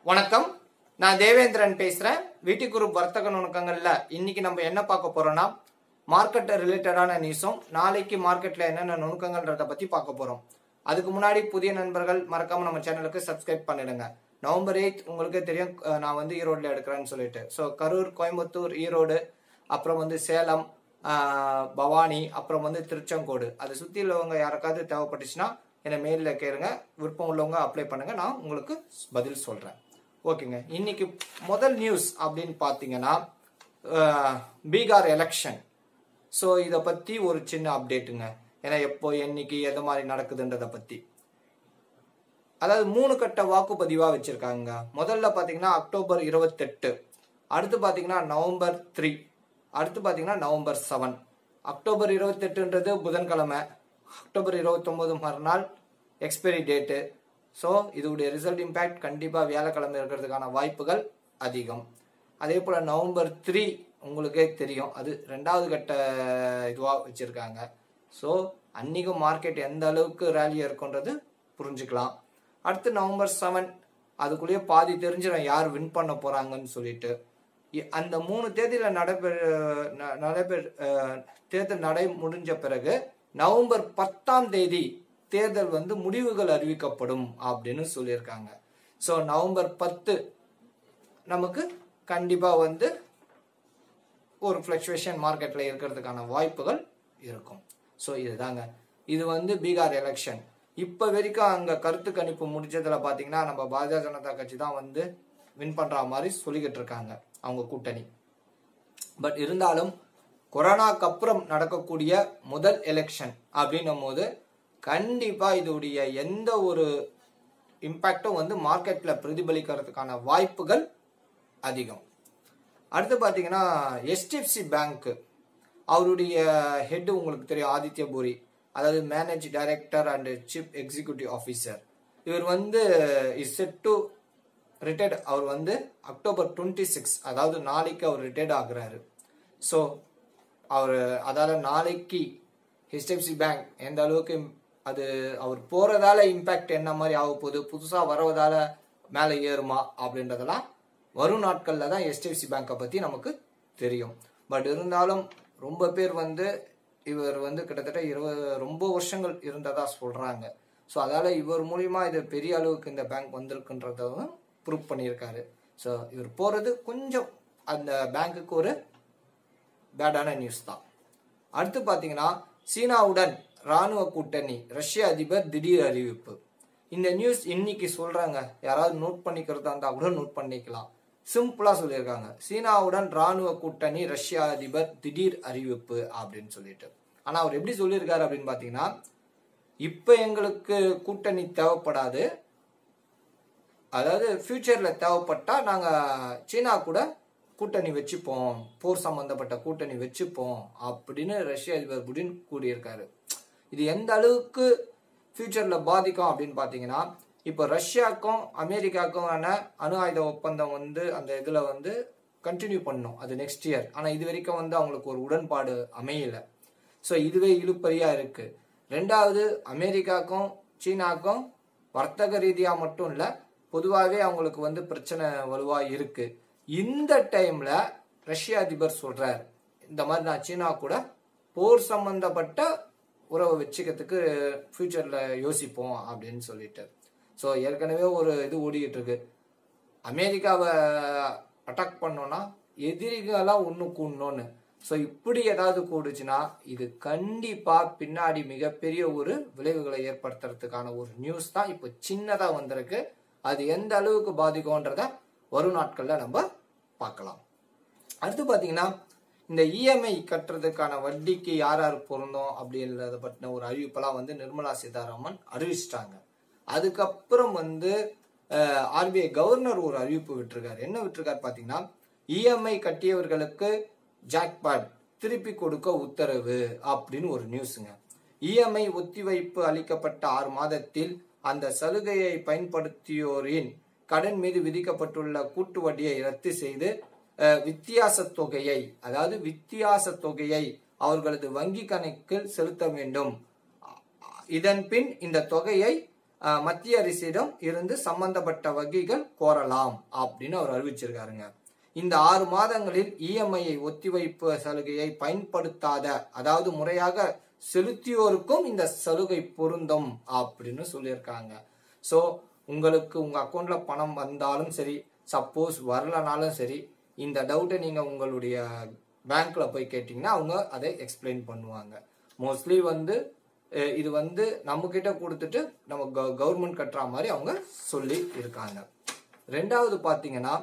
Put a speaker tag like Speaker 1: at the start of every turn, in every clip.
Speaker 1: வணக்கம் நான் தேவேந்திரன் பேசுறேன் வீட்டு குரூப் வர்த்தக நுணுக்கங்கள்ல இன்னைக்கு நம்ம என்ன பார்க்க போறோம்னா மார்க்கெட் ரிலேட்டடான நியூஸும் நாளைக்கு மார்க்கெட்ல என்னென்ன நுணுக்கங்கள்ன்றத பத்தி பார்க்க போறோம் அதுக்கு முன்னாடி புதிய நண்பர்கள் மறக்காம நம்ம சேனலுக்கு சப்ஸ்கிரைப் பண்ணிடுங்க நவம்பர் எயித் உங்களுக்கே தெரியும் அஹ், நான் வந்து ஈரோட்ல எடுக்கிறேன்னு சொல்லிட்டு ஸோ கரூர் கோயம்புத்தூர் ஈரோடு அப்புறம் வந்து சேலம் ஆஹ், பவானி அப்புறம் வந்து திருச்செங்கோடு அதை சுற்றி உள்ளவங்க யாருக்காவது தேவைப்பட்டுச்சுன்னா என்னை மெயிலில் கேளுங்க விருப்பம் உள்ளவங்க அப்ளை பண்ணுங்க நான் உங்களுக்கு பதில் சொல்கிறேன் ஓகேங்க இன்னைக்கு முதல் நியூஸ் அப்படின்னு பார்த்தீங்கன்னா ஆஹ், பீகார் எலெக்ஷன் ஸோ இதை பற்றி ஒரு சின்ன அப்டேட்டுங்க ஏன்னா எப்போ என்னைக்கு எது மாதிரி நடக்குதுன்றதை பற்றி அதாவது மூணு கட்ட வாக்குப்பதிவாக வச்சுருக்காங்க முதல்ல பார்த்தீங்கன்னா அக்டோபர் இருபத்தெட்டு அடுத்து பார்த்தீங்கன்னா நவம்பர் த்ரீ அடுத்து பார்த்தீங்கன்னா நவம்பர் செவன் அக்டோபர் இருபத்தெட்டுன்றது புதன்கிழமை அக்டோபர் இருபத்தொம்போது மறுநாள் எக்ஸ்பைரி டேட்டு ஸோ இதோடைய ரிசல்ட் இம்பேக்ட் கண்டிப்பாக வியாழக்கிழமை இருக்கிறதுக்கான வாய்ப்புகள் அதிகம் அதே போல் நவம்பர் த்ரீ உங்களுக்கே தெரியும் அது ரெண்டாவது கட்ட இதுவாக வச்சுருக்காங்க ஸோ அன்றைக்கும் மார்க்கெட் எந்த அளவுக்கு ரேலியாக இருக்குன்றது புரிஞ்சுக்கலாம் அடுத்து நவம்பர் செவன் அதுக்குள்ளேயே பாதி தெரிஞ்சிடும் யார் வின் பண்ண போகிறாங்கன்னு சொல்லிட்டு இ- அந்த மூணு தேதியில் நடைபெற ந- நடைபெற அஹ், தேர்தல் நடை முடிஞ்ச பிறகு நவம்பர் பத்தாம் தேதி தேர்தல் வந்து முடிவுகள் அறிவிக்கப்படும் அப்படின்னு சொல்லியிருக்காங்க ஸோ நவம்பர் பத்து நமக்கு கண்டிப்பாக வந்து ஒரு ஃப்ளக்சுவேஷன் மார்க்கெட்டில் இருக்கிறதுக்கான வாய்ப்புகள் இருக்கும் ஸோ இதுதாங்க இது வந்து பீகார் எலெக்ஷன் இப்போ வரைக்கும் அங்கே கருத்து கணிப்பு முடிச்சதில் பார்த்தீங்கன்னா நம்ம பாரதிய ஜனதா கட்சி தான் வந்து வின் பண்ணுற மாதிரி சொல்லிக்கிட்டு இருக்காங்க அவங்க கூட்டணி பட் இருந்தாலும் கொரோனாக்கு அப்புறம் நடக்கக்கூடிய முதல் எலெக்ஷன் அப்படின்னும் போது கண்டிப்பாக இதோடைய எந்த ஒரு இம்பேக்டும் வந்து மார்க்கெட்டில் பிரதிபலிக்கிறதுக்கான வாய்ப்புகள் அதிகம் அடுத்து பார்த்தீங்கன்னா எஸ்டிஎஃப்சி பேங்க் அவருடைய ஹெட் உங்களுக்கு தெரியும் ஆதித்ய பூரி அதாவது manage director and chief executive officer இவர் வந்து இஸ் செட் டு ரிட்டையர்ட் அவர் வந்து அக்டோபர் டுவெண்ட்டி சிக்ஸ் அதாவது நாளைக்கு அவர் ரிட்டையர்ட் ஆகுறாரு ஸோ அவர் அதால நாளைக்கு ஹெச்டிஎஃப்சி பேங்க் எந்த அளவுக்கு im- அது அவர் போறதால இம்பேக்ட் என்ன மாதிரி ஆக போகுது புதுசாக வரவதால மேலே ஏறுமா அப்படின்றதெல்லாம் வரும் நாட்களில் தான் ஹெச்டிஎஃப்சி பேங்க்கை பற்றி நமக்கு தெரியும் பட் இருந்தாலும் ரொம்ப பேர் வந்து இவர் வந்து கிட்டத்தட்ட இருபது ரொம்ப வருஷங்கள் இருந்ததா சொல்கிறாங்க ஸோ அதால் இவர் மூலியமா இது பெரிய அளவுக்கு இந்த பேங்க் வந்திருக்குன்றதும் ப்ரூவ் பண்ணியிருக்காரு ஸோ இவர் போகிறது கொஞ்சம் அந்த பேங்க்குக்கு ஒரு பேடான நியூஸ் தான் அடுத்து பார்த்தீங்கன்னா சீனாவுடன் ராணுவ கூட்டணி ரஷ்ய அதிபர் திடீர் அறிவிப்பு இந்த நியூஸ் இன்னைக்கு சொல்றாங்க யாராவது நோட் பண்ணிக்கிறதா இருந்தா கூட நோட் பண்ணிக்கலாம் சிம்பிளா சொல்லியிருக்காங்க சீனாவுடன் ராணுவ கூட்டணி ரஷ்ய அதிபர் திடீர் அறிவிப்பு அப்படின்னு சொல்லிட்டு ஆனா அவர் எப்படி சொல்லியிருக்காரு அப்படின்னு பாத்தீங்கன்னா இப்ப எங்களுக்கு கூட்டணி தேவைப்படாது அதாவது ஃபியூச்சர்ல தேவைப்பட்டா நாங்க சீனா கூட கூட்டணி வச்சுப்போம் போர் சம்பந்தப்பட்ட கூட்டணி வச்சுப்போம் அப்படின்னு ரஷ்ய அதிபர் புடின் கூறியிருக்காரு இது எந்த அளவுக்கு ஃபியூச்சர்ல பாதிக்கும் அப்படின்னு பாத்தீங்கன்னா இப்போ ரஷ்யாவுக்கும் அமெரிக்காவுக்குமான அணு ஆயுத ஒப்பந்தம் வந்து அந்த இதுல வந்து கண்டினியூ பண்ணும் அது நெக்ஸ்ட் இயர் ஆனா இது வரைக்கும் வந்து அவங்களுக்கு ஒரு உடன்பாடு அமையல ஸோ இதுவே இழுப்பறியா இருக்கு ரெண்டாவது அமெரிக்காக்கும் சீனாக்கும் வர்த்தக ரீதியா மட்டும் இல்ல பொதுவாகவே அவங்களுக்கு வந்து பிரச்சனை வலுவா இருக்கு இந்த டைம்ல ரஷ்ய அதிபர் சொல்றார் இந்த மாதிரி நான் சீனா கூட போர் சம்பந்தப்பட்ட உறவை வச்சுக்கிறதுக்கு ஃபியூச்சர்ல யோசிப்போம் அப்படின்னு சொல்லிட்டு ஸோ ஏற்கனவே ஒரு இது ஓடிக்கிட்டு இருக்கு அமெரிக்காவை அட்டாக் பண்ணோம்னா எதிரிகளாக ஒன்று கூடணும்னு ஸோ இப்படி ஏதாவது கூடுச்சுன்னா இது கண்டிப்பா பின்னாடி மிகப்பெரிய ஒரு விளைவுகளை ஏற்படுத்துறதுக்கான ஒரு நியூஸ் தான் இப்போ சின்னதா வந்திருக்கு அது எந்த அளவுக்கு பாதிக்கும்ன்றத வரும் நாட்கள்ல நம்ம பார்க்கலாம் அடுத்து பார்த்தீங்கன்னா இந்த இஎம்ஐ கட்டுறதுக்கான வட்டிக்கு யார் யார் பொருந்தோம் அப்படின்றத பற்றின ஒரு அறிவிப்பெல்லாம் வந்து நிர்மலா சீதாராமன் அறிவிச்சிட்டாங்க அதுக்கப்புறம் வந்து ஆர்பிஐ கவர்னர் ஒரு அறிவிப்பு விட்டிருக்காரு என்ன விட்டிருக்காரு பார்த்தீங்கன்னா இஎம்ஐ கட்டியவர்களுக்கு ஜாக்பாட் திருப்பி கொடுக்க உத்தரவு அப்படின்னு ஒரு நியூஸுங்க இஎம்ஐ ஒத்திவைப்பு அளிக்கப்பட்ட ஆறு மாதத்தில் அந்த சலுகையை பயன்படுத்தியோரின் கடன் மீது விதிக்கப்பட்டுள்ள கூட்டு வட்டியை ரத்து செய்து அஹ், வித்தியாச தொகையை அதாவது வித்தியாச தொகையை அவர்களது வங்கி கணக்கில் செலுத்த வேண்டும் இதன் பின் இந்த தொகையை அஹ், மத்திய அரசிடம் இருந்து சம்பந்தப்பட்ட வகைகள் கோரலாம் அப்படின்னு அவர் அறிவிச்சிருக்காருங்க இந்த ஆறு மாதங்களில் இஎம்ஐயை ஒத்திவைப்பு சலுகையை பயன்படுத்தாத அதாவது முறையாக செலுத்தியோருக்கும் இந்த சலுகை பொருந்தும் அப்படின்னு சொல்லியிருக்காங்க ஸோ உங்களுக்கு உங்க அக்கௌண்ட்ல பணம் வந்தாலும் சரி சப்போஸ் வரலனாலும் சரி இந்த டவுட்டை நீங்க உங்களுடைய பேங்க்ல போய் கேட்டீங்கன்னா அவங்க அதை எக்ஸ்பிளைன் பண்ணுவாங்க மோஸ்ட்லி வந்து அஹ், இது வந்து நம்ம கிட்ட கொடுத்துட்டு நம்ம கவர்மெண்ட் கட்டுற மாதிரி அவங்க சொல்லி இருக்காங்க ரெண்டாவது பாத்தீங்கன்னா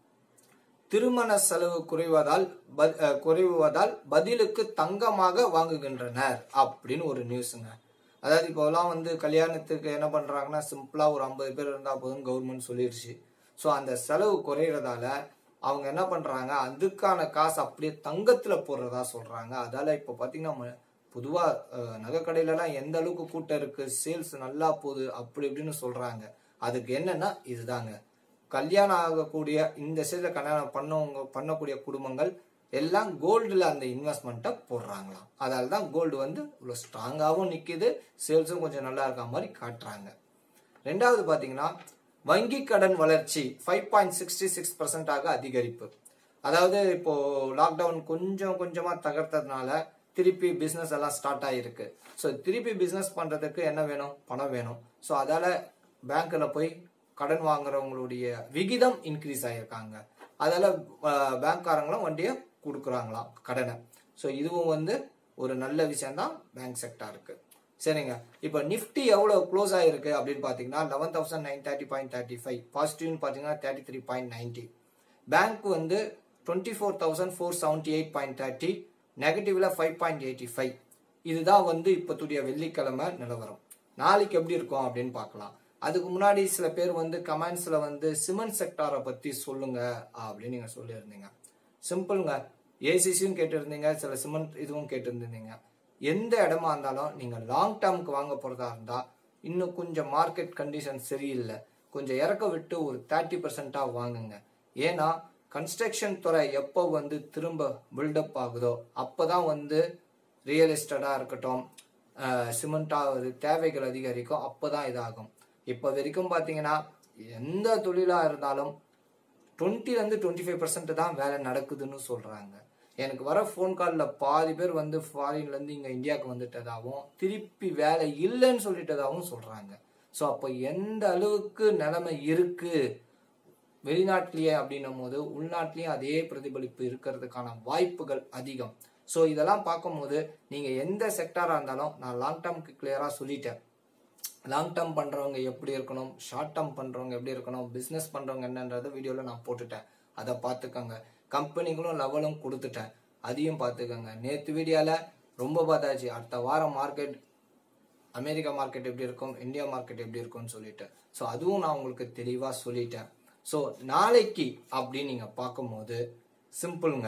Speaker 1: திருமண செலவு குறைவதால் ப- அஹ், குறைவதால் பதிலுக்கு தங்கமாக வாங்குகின்றனர் அப்படின்னு ஒரு நியூஸுங்க அதாவது இப்போலாம் வந்து கல்யாணத்துக்கு என்ன பண்றாங்கன்னா சிம்பிளா ஒரு ஐம்பது பேர் இருந்தா போதும் கவர்மெண்ட் சொல்லிருச்சு ஸோ அந்த செலவு குறையிறதால அவங்க என்ன பண்றாங்க அதுக்கான காசு அப்படியே தங்கத்துல போடுறதா சொல்றாங்க அதால இப்போ பாத்தீங்கன்னா ம- பொதுவா அஹ், நகை கடையிலலாம் எந்த அளவுக்கு கூட்டம் இருக்கு சேல்ஸ் நல்லா போகுது அப்படி இப்படின்னு சொல்றாங்க அதுக்கு என்னன்னா இதுதாங்க கல்யாணம் ஆகக்கூடிய இந்த ஸ்டேஜில் கல்யாணம் பண்ணவங்க பண்ணக்கூடிய குடும்பங்கள் எல்லாம் கோல்டில் அந்த இன்வெஸ்ட்மெண்ட்டை போடுறாங்களாம் அதால தான் கோல்டு வந்து இவ்வளோ ஸ்ட்ராங்காகவும் நிற்கிது சேல்ஸும் கொஞ்சம் நல்லா இருக்க மாதிரி காட்டுறாங்க ரெண்டாவது பார்த்தீங்கன்னா வங்கி கடன் வளர்ச்சி ஃபைவ் பாயிண்ட் சிக்ஸ்டி சிக்ஸ் பர்சன்டாக அதிகரிப்பு அதாவது இப்போ லாக்டவுன் கொஞ்சம் கொஞ்சமாக தகர்த்ததுனால திருப்பி பிஸ்னஸ் எல்லாம் ஸ்டார்ட் ஆகிருக்கு ஸோ திருப்பி பிஸ்னஸ் பண்ணுறதுக்கு என்ன வேணும் பணம் வேணும் ஸோ அதால பேங்க்கில் போய் கடன் வாங்குறவங்களுடைய விகிதம் இன்க்ரீஸ் ஆகியிருக்காங்க அதால பேங்க்காரங்களும் வண்டியை கொடுக்குறாங்களாம் கடனை ஸோ இதுவும் வந்து ஒரு நல்ல விஷயம்தான் பேங்க் செக்டாருக்கு சரிங்க இப்போ நிஃப்டி எவ்வளோ க்ளோஸ் ஆயிருக்கு அப்படின்னு பார்த்தீங்கன்னா eleven thousand nine thirty point thirty five பாசிட்டிவ்னு பார்த்தீங்கன்னா thirty three point ninety bank வந்து twenty four thousand four seventy eight point thirty நெகட்டிவ்ல ஃபைவ் பாயிண்ட் எயிட்டி ஃபைவ் இதுதான் வந்து இப்போத்துடைய வெள்ளிக்கிழமை நிலவரம் நாளைக்கு எப்படி இருக்கும் அப்படின்னு பார்க்கலாம் அதுக்கு முன்னாடி சில பேர் வந்து கமெண்ட்ஸ்ல வந்து சிமெண்ட் செக்டாரை பத்தி சொல்லுங்க அப்படின்னு நீங்க சொல்லியிருந்தீங்க சிம்பிள்ங்க ஏசிசியும் கேட்டிருந்தீங்க சில சிமெண்ட் இதுவும் கேட்டிருந்தீங்க எந்த இடமா இருந்தாலும் நீங்க லாங் டேர்முக்கு வாங்க போறதா இருந்தா இன்னும் கொஞ்சம் மார்க்கெட் கண்டிஷன் சரியில்லை கொஞ்சம் இறக்க விட்டு ஒரு தேர்ட்டி பர்சன்டா வாங்குங்க ஏன்னா கன்ஸ்ட்ரக்ஷன் துறை எப்போ வந்து திரும்ப பில்டப் ஆகுதோ அப்பதான் வந்து ரியல் எஸ்டேட்டாக இருக்கட்டும் சிமெண்ட்டாக தேவைகள் அதிகரிக்கும் அப்போ தான் இதாகும் இப்போ வரைக்கும் பார்த்தீங்கன்னா எந்த தொழிலாக இருந்தாலும் டுவெண்ட்டிலேருந்து டுவெண்ட்டி ஃபைவ் பர்சன்ட் தான் வேலை நடக்குதுன்னு சொல்கிறாங்க எனக்கு வர ஃபோன் காலில் பாதி பேர் வந்து ஃபாரின்லேருந்து இங்கே இந்தியாவுக்கு வந்துட்டதாகவும் திருப்பி வேலை இல்லைன்னு சொல்லிட்டதாகவும் சொல்கிறாங்க ஸோ அப்போ எந்த அளவுக்கு நிலைமை இருக்குது வெளிநாட்டிலேயே அப்படின்னும் போது உள்நாட்டிலேயும் அதே பிரதிபலிப்பு இருக்கிறதுக்கான வாய்ப்புகள் அதிகம் ஸோ இதெல்லாம் பார்க்கும்போது நீங்கள் எந்த செக்டாராக இருந்தாலும் நான் லாங் டேர்ம்க்கு கிளியராக சொல்லிட்டேன் லாங் டேர்ம் பண்ணுறவங்க எப்படி இருக்கணும் ஷார்ட் டேர்ம் பண்ணுறவங்க எப்படி இருக்கணும் பிஸ்னஸ் பண்ணுறவங்க என்னன்றத வீடியோவில் நான் போட்டுட்டேன் அதை பார்த்துக்கோங்க கம்பெனிகளும் லெவலும் கொடுத்துட்டேன் அதையும் பார்த்துக்கோங்க நேற்று வீடியோவில் ரொம்ப பார்த்தாச்சு அடுத்த வாரம் மார்க்கெட் அமெரிக்கா மார்க்கெட் எப்படி இருக்கும் இந்தியா மார்க்கெட் எப்படி இருக்கும்னு சொல்லிட்டு ஸோ அதுவும் நான் உங்களுக்கு தெளிவாக சொல்லிட்டேன் ஸோ நாளைக்கு அப்படின்னு நீங்கள் பார்க்கும்போது சிம்பிளுங்க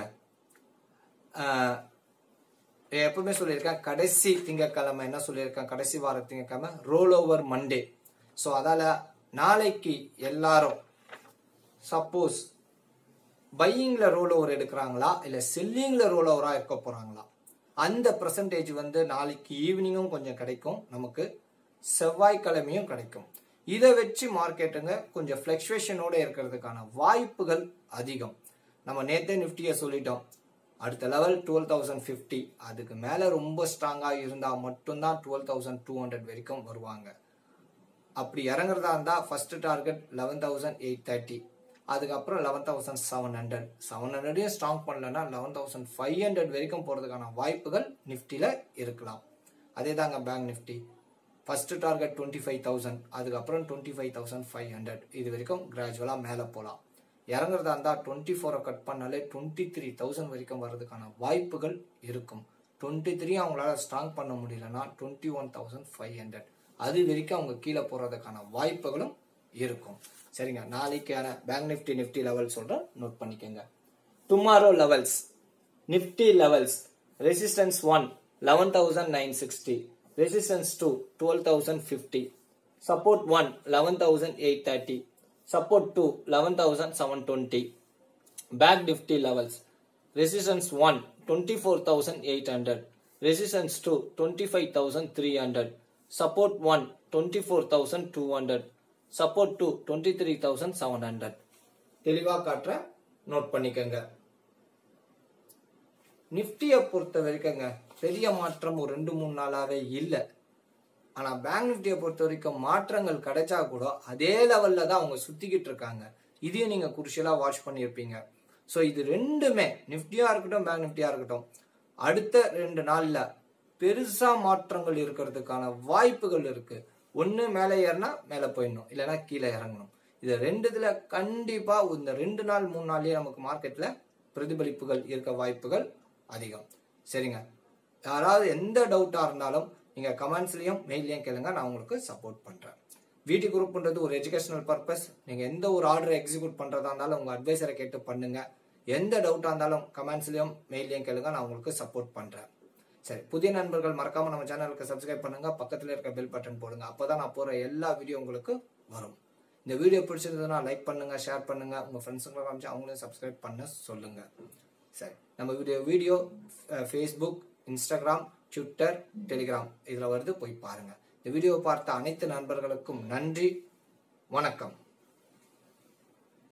Speaker 1: ஆஹ் எப்பவுமே சொல்லியிருக்கேன் கடைசி திங்கட்கிழமை என்ன சொல்லியிருக்கேன் கடைசி வார திங்கட்கிழமை ரோல் ஓவர் மண்டே ஸோ அதால நாளைக்கு எல்லாரும் சப்போஸ் பையிங்ல ரோல் ஓவர் எடுக்கிறாங்களா இல்லை செல்லிங்ல ரோல் ஓவரா இருக்க போறாங்களா அந்த பர்சன்டேஜ் வந்து நாளைக்கு ஈவினிங்கும் கொஞ்சம் கிடைக்கும் நமக்கு செவ்வாய்க்கிழமையும் கிடைக்கும் இதை வச்சு மார்க்கெட்டுங்க கொஞ்சம் ஃப்ளக்சுவேஷனோட இருக்கிறதுக்கான வாய்ப்புகள் அதிகம் நம்ம நேத்தே நிஃப்டியை சொல்லிட்டோம் அடுத்த லெவல் டுவெல் தௌசண்ட் ஃபிஃப்டி அதுக்கு மேலே ரொம்ப ஸ்ட்ராங்காக இருந்தால் மட்டும்தான் டுவெல் தௌசண்ட் டூ ஹண்ட்ரட் வரைக்கும் வருவாங்க அப்படி இறங்குறதா இருந்தால் first target eleven thousand eight thirty அதுக்கப்புறம் eleven thousand seven hundred seven ஹண்ட்ரடையும் ஸ்ட்ராங் பண்ணலன்னா லெவன் தௌசண்ட் ஃபைவ் ஹண்ட்ரட் வரைக்கும் போகிறதுக்கான வாய்ப்புகள் நிஃப்டியில் இருக்கலாம் அதே தாங்க bank Nifty first target twenty five thousand அதுக்கப்புறம் twenty five thousand five hundred இது வரைக்கும் கிராஜுவலாக மேலே போகலாம் இறங்குறதா இருந்தால் டுவெண்ட்டி ஃபோரை கட் பண்ணாலே டுவெண்ட்டி த்ரீ தௌசண்ட் வரைக்கும் வர்றதுக்கான வாய்ப்புகள் இருக்கும் டுவெண்ட்டி த்ரீ அவங்களால ஸ்ட்ராங் பண்ண முடியலன்னா twenty one thousand five hundred அது வரைக்கும் அவங்க கீழே போகிறதுக்கான வாய்ப்புகளும் இருக்கும் சரிங்க நாளைக்கான பேங்க் நிஃப்டி நிஃப்டி லெவல் சொல்கிறேன் நோட் பண்ணிக்கோங்க tomorrow levels Nifty levels resistance one eleven thousand nine sixty resistance two twelve thousand fifty support one eleven thousand eight thirty support two eleven thousand seven twenty bank Nifty levels resistance one twenty four thousand eight hundred resistance two twenty five thousand three hundred support one twenty four thousand two hundred support two twenty three thousand seven hundred தெளிவாக காட்டுற note பண்ணிக்கோங்க நிஃப்டியை பொறுத்த வரைக்குங்க பெரிய மாற்றம் ஒரு ரெண்டு மூணு நாளாவே இல்லை ஆனால் பேங்க் நிஃப்டியை பொறுத்த வரைக்கும் மாற்றங்கள் கிடைச்சா கூட அதே லெவலில் தான் அவங்க சுற்றிக்கிட்டு இருக்காங்க இதையும் நீங்கள் குருஷியலாக வாட்ச் பண்ணியிருப்பீங்க ஸோ இது ரெண்டுமே நிஃப்டியாக இருக்கட்டும் பேங்க் நிஃப்டியாக இருக்கட்டும் அடுத்த ரெண்டு நாளில் பெருசாக மாற்றங்கள் இருக்கிறதுக்கான வாய்ப்புகள் இருக்கு ஒன்று மேலே ஏறினா மேலே போயிடணும் இல்லைன்னா கீழே இறங்கணும் இது ரெண்டுத்துல கண்டிப்பாக இந்த ரெண்டு நாள் மூணு நாள்லயே நமக்கு மார்க்கெட்டில் பிரதிபலிப்புகள் இருக்க வாய்ப்புகள் அதிகம் சரிங்க யாராவது எந்த டவுட்டாக இருந்தாலும் நீங்கள் கமெண்ட்ஸ்லையும் மெயிலையும் கேளுங்க நான் உங்களுக்கு சப்போர்ட் பண்ணுறேன் வீட்டு குரூப்ன்றது ஒரு எஜுகேஷனல் பர்பஸ் நீங்கள் எந்த ஒரு ஆர்டரை எக்ஸிக்யூட் பண்ணுறதா இருந்தாலும் உங்கள் அட்வைசரை கேட்டு பண்ணுங்க எந்த டவுட்டாக இருந்தாலும் கமெண்ட்ஸ்லையும் மெயிலையும் கேளுங்க நான் உங்களுக்கு சப்போர்ட் பண்ணுறேன் சரி புதிய நண்பர்கள் மறக்காம நம்ம சேனலுக்கு சப்ஸ்கிரைப் பண்ணுங்க பக்கத்தில் இருக்க பெல் பட்டன் போடுங்க அப்பதான் நான் போற எல்லா வீடியோ உங்களுக்கு வரும் இந்த வீடியோ பிடிச்சிருந்ததுன்னா லைக் பண்ணுங்க ஷேர் பண்ணுங்க உங்க ஃப்ரெண்ட்ஸுங்களை காமிச்சு அவங்களையும் சப்ஸ்கிரைப் பண்ண சொல்லுங்க சரி நம்ம video video Facebook Instagram Twitter Telegram இதில் வருது போய் பாருங்க இந்த வீடியோ பார்த்த அனைத்து நண்பர்களுக்கும் நன்றி வணக்கம்